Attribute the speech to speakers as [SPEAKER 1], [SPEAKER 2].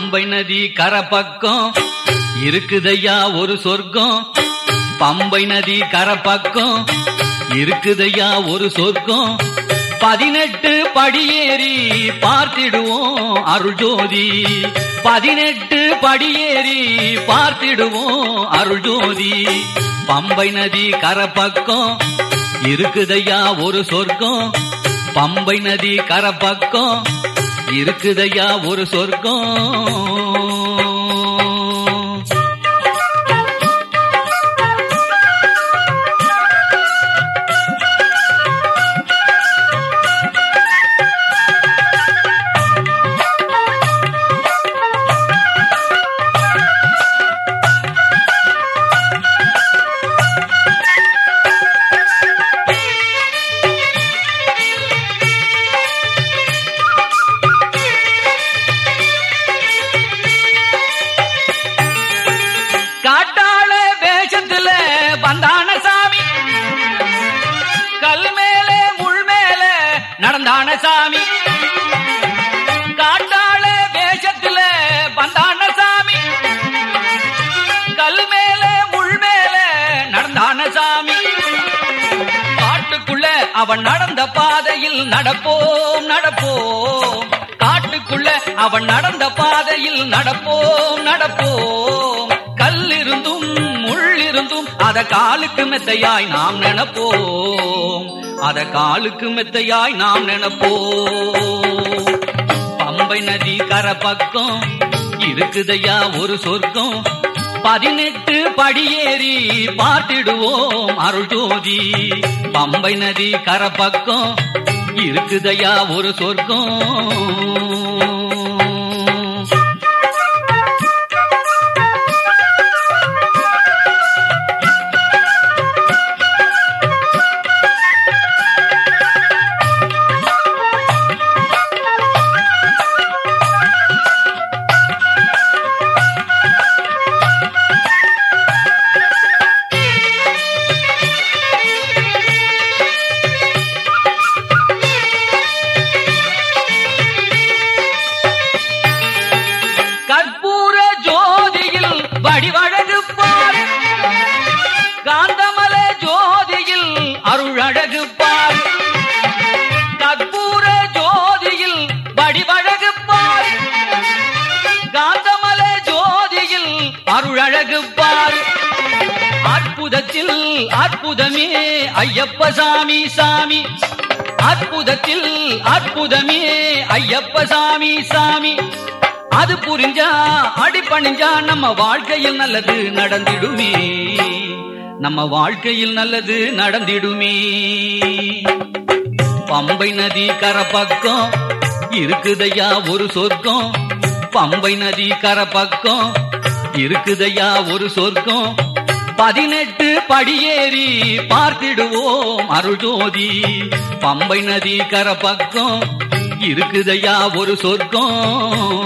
[SPEAKER 1] பம்பை நதி கரை பக்கம் இருக்குதையா ஒரு சொர்க்கம் பம்பை நதி கரை பக்கம் இருக்குதையா ஒரு சொர்க்கம் பதினெட்டு படியேறி பார்த்திடுவோம் அருள் ஜோதி பதினெட்டு படியேறி பார்த்திடுவோம் அருள் ஜோதி பம்பை நதி கரை பக்கம் இருக்குதையா ஒரு சொர்க்கம் பம்பை நதி கரை பக்கம் இருக்குதையா ஒரு சொர்க்கம் காட்டாள வேஷத்துல வந்தான சாமி கல் மேலே முள் மேலே நடந்தான சாமி காட்டாள வேஷத்துல வந்தான சாமி கல் மேலே முள் மேலே நடந்தான சாமி காட்டுக்குள்ள அவன் நடந்த பாதையில் நடப்போம் நடப்போம் காட்டுக்குள்ள அவன் நடந்த பாதையில் நடப்போம் நடப்போம் கல்லிருந்தும் முள்ளிருந்தும் அத காலுக்கு மெத்தையாய் நாம் நினைப்போம் அத காலுக்கு மெத்தையாய் நாம் நினைப்போம் பம்பை நதி கரை பக்கம் இருக்குதையா ஒரு சொர்க்கம் பதினெட்டு படியேறி பார்த்திடுவோம் அருள் ஜோதி பம்பை நதி கரை பக்கம் இருக்குதையா ஒரு சொர்க்கம் கற்பூர ஜோதியில் வடிவழகு பார் காந்தமல ஜோதியில் அருளழகு பார் கற்பூர ஜோதியில் வடிவழகு பார் காந்தமல ஜோதியில் அருளழகு பார் அற்புதத்தில் அற்புதமே ஐயப்ப சாமி சாமி அற்புதத்தில் அற்புதமே ஐயப்ப சாமி சாமி அது புரிஞ்சா அடி பணிஞ்சா நம்ம வாழ்க்கையில் நல்லது நடந்திடுமே நம்ம வாழ்க்கையில் நல்லது நடந்திடுமே பம்பை நதி கரை பக்கம் இருக்குதையா ஒரு சொர்க்கம் பம்பை நதி கரை பக்கம் இருக்குதையா ஒரு சொர்க்கம் பதினெட்டு படியேறி பார்த்திடுவோம் அருள் ஜோதி பம்பை நதி கரை பக்கம் இருக்குதையா ஒரு சொர்க்கம்